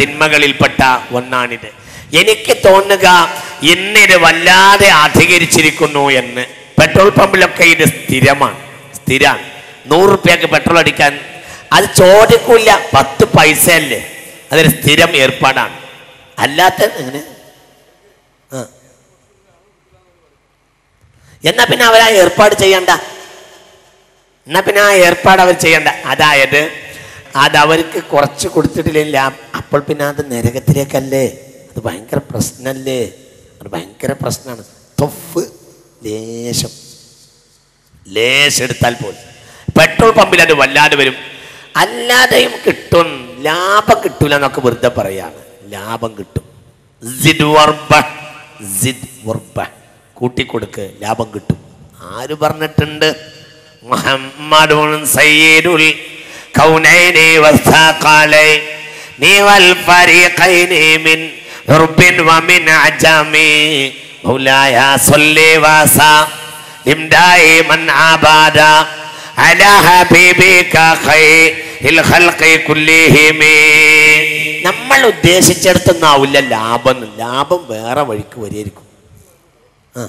തിന്മകളിൽപ്പെട്ട ഒന്നാണിത് എനിക്ക് തോന്നുക ഇന്നിത് വല്ലാതെ അധികരിച്ചിരിക്കുന്നു എന്ന് പെട്രോൾ പമ്പിലൊക്കെ ഇത് സ്ഥിരമാണ് സ്ഥിരമാണ് നൂറ് റുപ്യക്ക് പെട്രോൾ അടിക്കാൻ അത് ചോദിക്കില്ല പത്ത് പൈസ അല്ലേ അതൊരു സ്ഥിരം ഏർപ്പാടാണ് അല്ലാത്ത എങ്ങനെ ആ എന്നാ പിന്നെ അവരാ ഏർപ്പാട് ചെയ്യണ്ട എന്നാ പിന്നെ ആ ഏർപ്പാട് അവർ ചെയ്യണ്ട അതായത് അത് അവർക്ക് കുറച്ച് കൊടുത്തിട്ടില്ല അപ്പോൾ പിന്നെ അത് നരകത്തിലേക്കല്ലേ അത് ഭയങ്കര പ്രശ്നമല്ലേ അത് ഭയങ്കര പ്രശ്നമാണ് തൊഫ് ലേശം ലേശം എടുത്താൽ പോലും പെട്രോൾ പമ്പിൽ അത് വല്ലാതെ വരും അല്ലാതെയും കിട്ടും ലാഭം കിട്ടൂല എന്നൊക്കെ വെറുതെ പറയാണ് ലാഭം കിട്ടും സിദ് വർബ, സിദ് വർബ. കൂട്ടിക്കൊടുക്ക് ലാഭം കിട്ടും ആര് പറഞ്ഞിട്ടുണ്ട് മുഹമ്മദുൻ സയ്യിദുൽ കൗനൈനി വസ്സഖലൈനി വൽ ഫരീഖൈനി മിൻ ഉർബിൻ വമിൻ അജമി മൗലായ സ്വല്ലി വസല്ലിം ദായിമൻ അബാദ على حبيبك خير الخلق كلهم നമ്മൾ ഉദ്ദേശിച്ചിടത്തൊന്നാവില്ല ലാഭം ലാഭം വേറെ വഴിക്ക് വരികയായിരിക്കും ആ.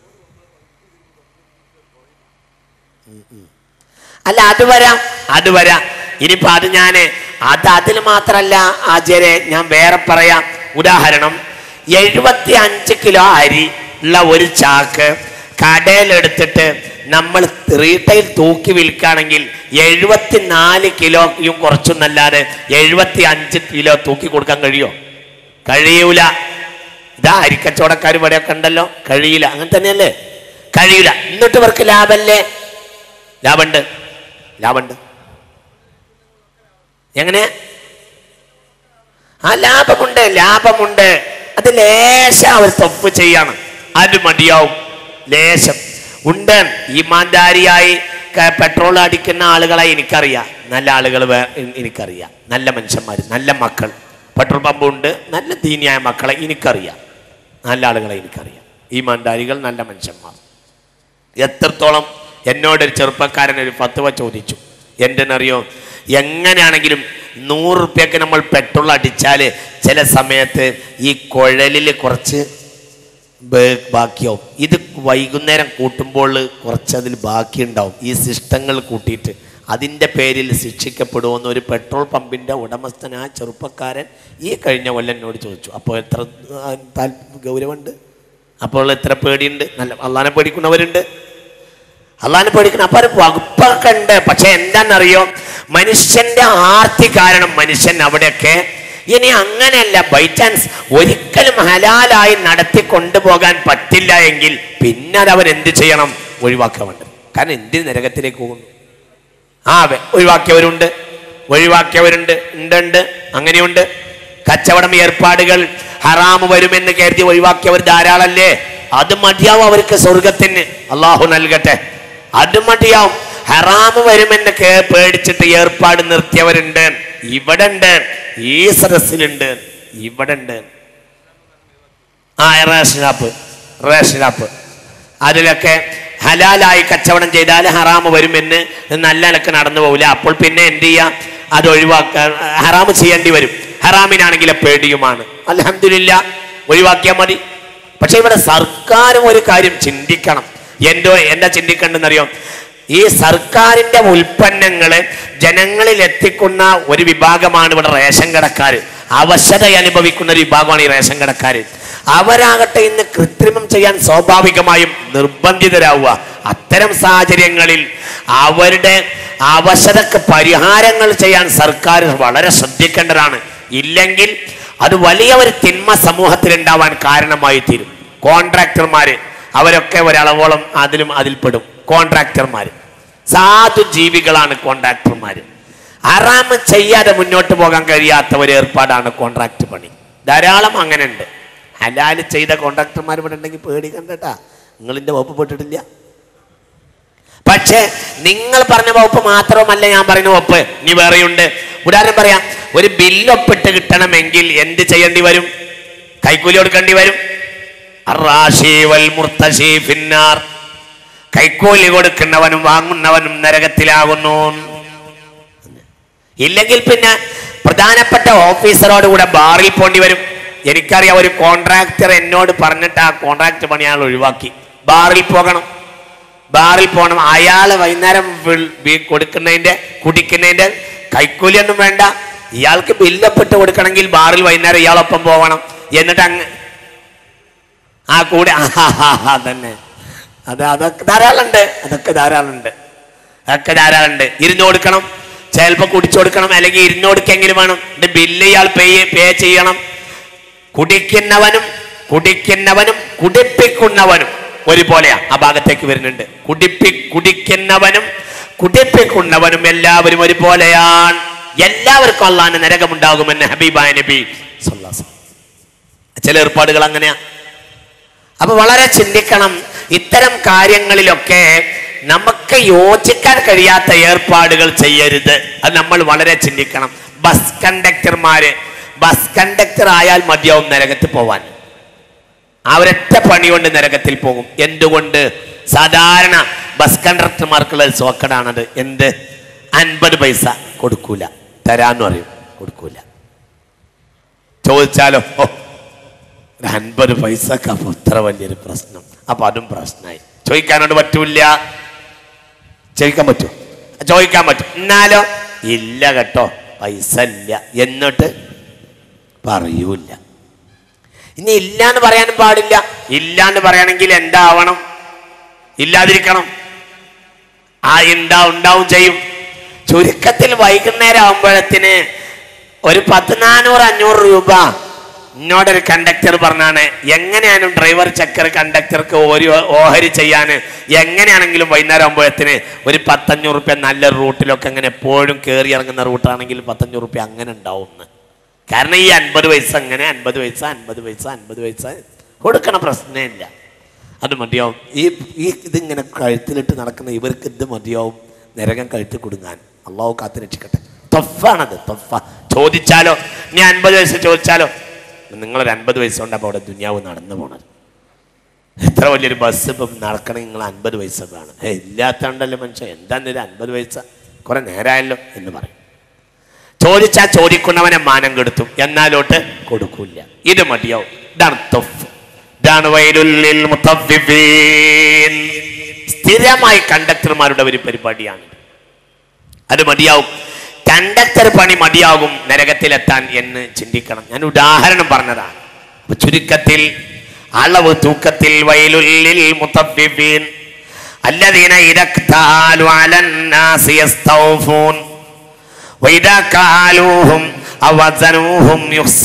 ഉം, ഉം. അല്ല അത് വരാം അത് വരാം ഇനിയിപ്പോ അത് ഞാന് അത് അതിൽ മാത്രല്ല ആചാര്യ ഞാൻ വേറെ പറയാം ഉദാഹരണം എഴുപത്തി അഞ്ച് കിലോ അരി ഉള്ള ഒരു ചാക്ക് കടയിലെടുത്തിട്ട് നമ്മൾ റീറ്റെയിൽ തൂക്കി വിൽക്കുകയാണെങ്കിൽ എഴുപത്തിനാല് കിലോയും കുറച്ചൊന്നല്ലാതെ എഴുപത്തി അഞ്ച് കിലോ തൂക്കി കൊടുക്കാൻ കഴിയോ കഴിയൂല ഇതാ അരിക്കച്ചവടക്കാർ ഇവിടെയൊക്കെ ഉണ്ടല്ലോ കഴിയില്ല അങ്ങനെ തന്നെയല്ലേ കഴിയില്ല എന്നിട്ട് ഇവർക്ക് ലാഭല്ലേ ലാഭമുണ്ട് ലാഭമുണ്ട് എങ്ങനെ ആ ലാഭമുണ്ട് ലാഭമുണ്ട് അത് ലേശം അവർ തൊപ്പ് ചെയ്യണം അത് മതിയാവും ലേശം ഉണ്ട് ഈമാൻദാരിയായി ക- പെട്രോൾ അടിക്കുന്ന ആളുകളെ എനിക്കറിയാം നല്ല ആളുകൾ വേ- എ- എനിക്കറിയാം നല്ല മനുഷ്യന്മാർ നല്ല മക്കൾ പെട്രോൾ പമ്പ് ഉണ്ട് നല്ല ദീനിയായ മക്കളെ എനിക്കറിയാം നല്ല ആളുകളെ എനിക്കറിയാം ഈമാൻദാരികൾ നല്ല മനുഷ്യന്മാർ എത്രത്തോളം എന്നോടൊരു ചെറുപ്പക്കാരൻ ഒരു ഫത്വ ചോദിച്ചു എന്തെന്നറിയോ എങ്ങനെയാണെങ്കിലും നൂറ് റുപ്യക്ക് നമ്മൾ പെട്രോൾ അടിച്ചാൽ ചില സമയത്ത് ഈ കുഴലിൽ കുറച്ച് ബേ- ബാക്കിയാവും ഇത് വൈകുന്നേരം കൂട്ടുമ്പോൾ കുറച്ച് അതിൽ ബാക്കിയുണ്ടാവും ഈ സിസ്റ്റങ്ങൾ കൂട്ടിയിട്ട് അതിൻ്റെ പേരിൽ ശിക്ഷിക്കപ്പെടുമെന്ന് ഒരു പെട്രോൾ പമ്പിൻ്റെ ഉടമസ്ഥനായ ചെറുപ്പക്കാരൻ ഈ കഴിഞ്ഞ കൊല്ലം എന്നോട് ചോദിച്ചു അപ്പോൾ എത്ര ആ, താൽ ഗൗരവമുണ്ട് അപ്പോൾ എത്ര പേടിയുണ്ട് നല്ല അള്ളാനെ പേടിക്കുന്നവരുണ്ട് അള്ളാനെ പേടിക്കണം അപ്പൊ ഒരു വകുപ്പൊക്കെ ഉണ്ട് പക്ഷെ എന്താണെന്നറിയോ മനുഷ്യന്റെ ആർത്തി കാരണം മനുഷ്യൻ അവിടെയൊക്കെ ഇനി അങ്ങനെയല്ല ബൈ ചാൻസ് ഒരിക്കലും ഹലാലായി നടത്തി കൊണ്ടുപോകാൻ പറ്റില്ല എങ്കിൽ പിന്നെ അത് അവൻ എന്ത് ചെയ്യണം ഒഴിവാക്കാൻ വേണ്ട കാരണം എന്തിന് നരകത്തിലേക്ക് പോകുന്നു ആ അതെ ഒഴിവാക്കിയവരുണ്ട് ഒഴിവാക്കിയവരുണ്ട് ഉണ്ട് ഉണ്ട് അങ്ങനെയുണ്ട് കച്ചവടം ഏർപ്പാടുകൾ ഹറാമ് വരുമെന്ന് കരുതി ഒഴിവാക്കിയവർ ധാരാളല്ലേ അത് മതിയാവും അവർക്ക് സ്വർഗത്തിന് അള്ളാഹു നൽകട്ടെ അത് മതിയാവും ഹറാമ് വരുമെന്ന് കേ- പേടിച്ചിട്ട് ഏർപ്പാട് നിർത്തിയവരുണ്ട് ഇവിടെ ഉണ്ട് ഈ സദസ്സിലുണ്ട് ഇവിടെ ഉണ്ട് ആ റേഷൻ ഷാപ്പ് റേഷൻ ഷാപ്പ് അതിലൊക്കെ ഹലാലായി കച്ചവടം ചെയ്താൽ ഹറാമ് വരുമെന്ന് നല്ല നിലക്ക് നടന്നു പോകില്ല അപ്പോൾ പിന്നെ എന്ത് ചെയ്യാം അത് ഒഴിവാക്കാൻ ഹറാമ് ചെയ്യേണ്ടി വരും ഹറാമിനാണെങ്കിലെ പേടിയുമാണ് അലഹമില്ല ഒഴിവാക്കിയാൽ മതി പക്ഷെ ഇവിടെ സർക്കാരും ഒരു കാര്യം ചിന്തിക്കണം എന്തോ എന്താ ചിന്തിക്കേണ്ടെന്നറിയോ ഈ സർക്കാരിന്റെ ഉൽപ്പന്നങ്ങള് ജനങ്ങളിൽ എത്തിക്കുന്ന ഒരു വിഭാഗമാണ് ഇവിടെ റേഷൻ കടക്കാർ അവശത അനുഭവിക്കുന്ന ഒരു വിഭാഗമാണ് ഈ റേഷൻ കടക്കാർ അവരാകട്ടെ ഇന്ന് കൃത്രിമം ചെയ്യാൻ സ്വാഭാവികമായും നിർബന്ധിതരാവുക അത്തരം സാഹചര്യങ്ങളിൽ അവരുടെ അവശതക്ക് പരിഹാരങ്ങൾ ചെയ്യാൻ സർക്കാർ വളരെ ശ്രദ്ധിക്കേണ്ടതാണ് ഇല്ലെങ്കിൽ അത് വലിയ ഒരു തിന്മ സമൂഹത്തിൽ ഉണ്ടാവാൻ കാരണമായി തീരും കോൺട്രാക്ടർമാര് അവരൊക്കെ ഒരളവോളം അതിലും അതിൽപ്പെടും കോൺട്രാക്ടർമാര് സാധു ജീവികളാണ് കോൺട്രാക്ടർമാര് അറാമ് ചെയ്യാതെ മുന്നോട്ട് പോകാൻ കഴിയാത്ത ഒരു ഏർപ്പാടാണ് കോൺട്രാക്ട് പണി ധാരാളം അങ്ങനെ ഉണ്ട് ഹലാല് ചെയ്ത കോൺട്രാക്ടർമാർ ഇവിടെ ഉണ്ടെങ്കിൽ പേടിക്കണ്ടട്ടാ നിങ്ങളിന്റെ വകുപ്പ് പെട്ടിട്ടില്ല പക്ഷേ നിങ്ങൾ പറഞ്ഞ വകുപ്പ് മാത്രമല്ല ഞാൻ പറയുന്ന വകുപ്പ് ഇനി വേറെയുണ്ട് ഉദാഹരണം പറയാം ഒരു ബില്ല് ഒപ്പിട്ട് കിട്ടണമെങ്കിൽ എന്ത് ചെയ്യേണ്ടി വരും കൈക്കൂലി കൊടുക്കേണ്ടി വരും അറാശി വൽ മുർത്തശി ഫിന്നാർ കൈക്കൂലി കൊടുക്കുന്നവനും വാങ്ങുന്നവനും നരകത്തിലാകുന്നു ഇല്ലെങ്കിൽ പിന്നെ പ്രധാനപ്പെട്ട ഓഫീസറോട് കൂടെ ബാറിൽ പോണ്ടി വരും എനിക്കറിയാം ഒരു കോൺട്രാക്ടർ എന്നോട് പറഞ്ഞിട്ട് ആ കോൺട്രാക്ട് പണി അയാൾ ഒഴിവാക്കി ബാറിൽ പോകണം ബാറിൽ പോകണം അയാൾ വൈകുന്നേരം വിൾ- വി- കൊടുക്കുന്നതിന്റെ കുടിക്കുന്നതിന്റെ കൈക്കൂലിയൊന്നും വേണ്ട ഇയാൾക്ക് ബില്ലപ്പെട്ട് കൊടുക്കണമെങ്കിൽ ബാറിൽ വൈകുന്നേരം ഇയാളൊപ്പം പോകണം എന്നിട്ട് അങ്ങ് ആ കൂടെ ആ തന്നെ അത് അതൊക്കെ ധാരാളമുണ്ട് അതൊക്കെ ധാരാളമുണ്ട് അതൊക്കെ ധാരാളമുണ്ട് ഇരുന്ന് കൊടുക്കണം ചിലപ്പോൾ കുടിച്ചു കൊടുക്കണം അല്ലെങ്കിൽ ഇരുന്ന് കൊടുക്കെങ്കിലും വേണം ഇത് ബില്ല് ഇയാൾ പേ പേ ചെയ്യണം കുടിക്കുന്നവനും കുടിക്കുന്നവനും കുടിപ്പിക്കുന്നവനും ഒരുപോലെയാ ആ ഭാഗത്തേക്ക് വരുന്നുണ്ട് കുടിപ്പി കുടിക്കുന്നവനും കുടിപ്പിക്കുന്നവനും എല്ലാവരും ഒരുപോലെയാണ് എല്ലാവർക്കും അള്ളാന് നരകമുണ്ടാകുമെന്ന് ഹബീബായ നബി സല്ലല്ലാഹു അലൈഹി വസല്ലം. ചില ഏർപ്പാടുകൾ അങ്ങനെയാ അപ്പൊ വളരെ ചിന്തിക്കണം ഇത്തരം കാര്യങ്ങളിലൊക്കെ നമുക്ക് യോജിക്കാൻ കഴിയാത്ത ഏർപ്പാടുകൾ ചെയ്യരുത് അത് നമ്മൾ വളരെ ചിന്തിക്കണം ബസ് കണ്ടക്ടർമാര് ബസ് കണ്ടക്ടർ ആയാൽ മതിയാവും നരകത്തിൽ പോവാൻ അവരൊറ്റ പണി കൊണ്ട് നരകത്തിൽ പോകും എന്തുകൊണ്ട് സാധാരണ ബസ് കണ്ടക്ടർമാർക്കുള്ള ഒരു സോക്കടാണത് എന്ത് അൻപത് പൈസ കൊടുക്കൂല തരാന്ന് പറയും കൊടുക്കൂല ചോദിച്ചാലോ ഓ ഒരു അൻപത് പൈസക്ക് അപ്പൊ ഇത്ര വലിയൊരു പ്രശ്നം അപ്പൊ അതും പ്രശ്നമായി ചോദിക്കാനോട് പറ്റൂല ചോദിക്കാൻ പറ്റുമോ ചോദിക്കാൻ പറ്റും എന്നാലോ ഇല്ല കേട്ടോ പൈസ ഇല്ല എന്നിട്ട് പറയൂല ഇനി ഇല്ല എന്ന് പറയാനും പാടില്ല ഇല്ല എന്ന് പറയണമെങ്കിൽ എന്താവണം ഇല്ലാതിരിക്കണം ആ ഉണ്ടാ ഉണ്ടാവും ചെയ്യും ചുരുക്കത്തിൽ വൈകുന്നേരം ആകുമ്പോഴത്തിന് ഒരു പത്ത് നാനൂറ് അഞ്ഞൂറ് രൂപ എന്നോടൊരു കണ്ടക്ടർ പറഞ്ഞാണ് എങ്ങനെയാണ് ഡ്രൈവർ ചക്കർ കണ്ടക്ടർക്ക് ഒരു ഓഹരി ചെയ്യാൻ എങ്ങനെയാണെങ്കിലും വൈകുന്നേരം ആകുമ്പോഴത്തിന് ഒരു പത്തഞ്ഞൂറ് റുപ്യ നല്ല റൂട്ടിലൊക്കെ അങ്ങനെ എപ്പോഴും കയറി ഇറങ്ങുന്ന റൂട്ടാണെങ്കിൽ പത്തഞ്ഞൂറ് റുപ്യ അങ്ങനെ ഉണ്ടാവും എന്ന്. കാരണം ഈ അൻപത് പൈസ അങ്ങനെ അൻപത് പൈസ അൻപത് പൈസ അൻപത് പൈസ കൊടുക്കണ പ്രശ്നമില്ല അത് മതിയാവും ഈ ഈ ഇതിങ്ങനെ കഴുത്തിലിട്ട് നടക്കുന്ന ഇവർക്ക് ഇത് മതിയാവും നരകം കഴുത്തിൽ കൊടുങ്ങാൻ അള്ളാഹു കാത്തു രക്ഷിക്കട്ടെ തൊഫാണത് തൊഫ ചോദിച്ചാലോ ഇനി അൻപത് വയസ്സ് ചോദിച്ചാലോ നിങ്ങളൊരു അൻപത് വയസ്സുകൊണ്ട് അപ്പോൾ അവിടെ ദുനിയാവ് നടന്നു പോണത് എത്ര വലിയൊരു ബസ് ഇപ്പം നടക്കണമെങ്കിൽ നിങ്ങൾ അൻപത് പൈസ വേണം ഏ ഇല്ലാത്തതുകൊണ്ടല്ലേ മനുഷ്യൻ എന്താന്ന് ഒരു അൻപത് പൈസ കുറെ നേരമായല്ലോ എന്ന് പറയും ചോദിച്ചാൽ ചോദിക്കുന്നവനെ മാനം കെടുത്തും എന്നാലോട്ട് കൊടുക്കൂല ഇത് മതിയാവും ഇതാണ് തൊഫ് ഇതാണ് വൈലുല്ലിൽ മുത്തവ്വിഫീൻ. സ്ഥിരമായി കണ്ടക്ടർമാരുടെ ഒരു പരിപാടിയാണ് അത് മതിയാവും കണ്ടക്ടർ പണി മതിയാകും നരകത്തിലെത്താൻ എന്ന് ചിന്തിക്കണം ഞാൻ ഉദാഹരണം പറഞ്ഞതാണ് അപ്പൊ ചുരുക്കത്തിൽ അളവ് തൂക്കത്തിൽ വൈലുല്ലിൽ മുത്തവ്വിഫീൻ. الذين إذا اكتالوا على الناس يستوفون وإذا كالوهم أو وزنوهم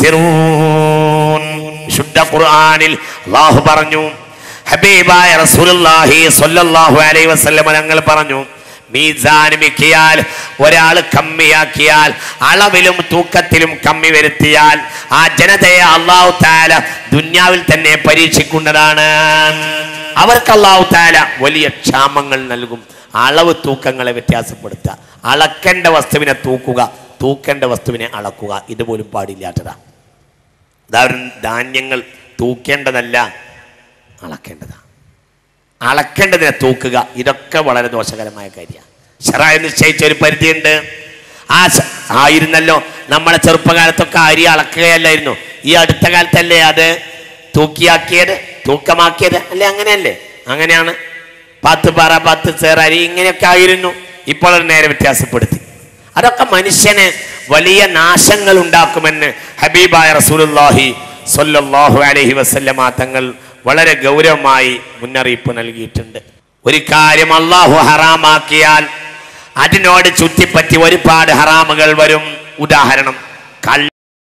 يخسرون ശുദ്ധ ഖുർആനിൽ അള്ളാഹു പറഞ്ഞു ഹബീബായ റസൂലുള്ളാഹി സ്വല്ലല്ലാഹു അലൈഹി വസല്ലം ഞങ്ങൾ പറഞ്ഞു മീസാൻ മിക്കിയാൽ ഒരാൾ കമ്മിയാക്കിയാൽ അളവിലും തൂക്കത്തിലും കമ്മി വരുത്തിയാൽ ആ ജനതയെ അള്ളാഹു താല ദുന്യാവിൽ തന്നെ പരീക്ഷിക്കുന്നതാണ് അവർക്ക് അള്ളാഹു താല വലിയ ക്ഷാമങ്ങൾ നൽകും അളവ് തൂക്കങ്ങളെ വ്യത്യാസപ്പെടുത്തുക അളക്കേണ്ട വസ്തുവിനെ തൂക്കുക തൂക്കേണ്ട വസ്തുവിനെ അളക്കുക ഇതുപോലും പാടില്ലാത്തതാ ഉദാഹരണം ധാന്യങ്ങൾ തൂക്കേണ്ടതല്ല അളക്കേണ്ടതാ അളക്കേണ്ടതിനെ തൂക്കുക ഇതൊക്കെ വളരെ ദോഷകരമായ കാര്യമാണ് ഷറായി നിശ്ചയിച്ച ഒരു പരിധിയുണ്ട് ആ ശ- ആയിരുന്നല്ലോ നമ്മളെ ചെറുപ്പകാലത്തൊക്കെ അരി അളക്കുകയല്ലായിരുന്നു ഈ അടുത്ത കാലത്തല്ലേ അത് തൂക്കിയാക്കിയത് തൂക്കമാക്കിയത് അല്ലേ അങ്ങനെയല്ലേ അങ്ങനെയാണ് പത്ത് പറ പത്ത് ചേർ അരി ഇങ്ങനെയൊക്കെ ആയിരുന്നു ഇപ്പോൾ അത് നേരെ വ്യത്യാസപ്പെടുത്തി അതൊക്കെ മനുഷ്യന് വലിയ നാശങ്ങൾ ഉണ്ടാക്കുമെന്ന് ഹബീബായ റസൂലുള്ളാഹി സ്വല്ലല്ലാഹു അലൈഹി വസല്ലമ തങ്ങൾ വളരെ ഗൗരവമായി മുന്നറിയിപ്പ് നൽകിയിട്ടുണ്ട് ഒരു കാര്യം അള്ളാഹു ഹറാമാക്കിയാൽ അതിനോട് ചുറ്റിപ്പറ്റി ഒരുപാട് ഹറാമുകൾ വരും ഉദാഹരണം കള്ള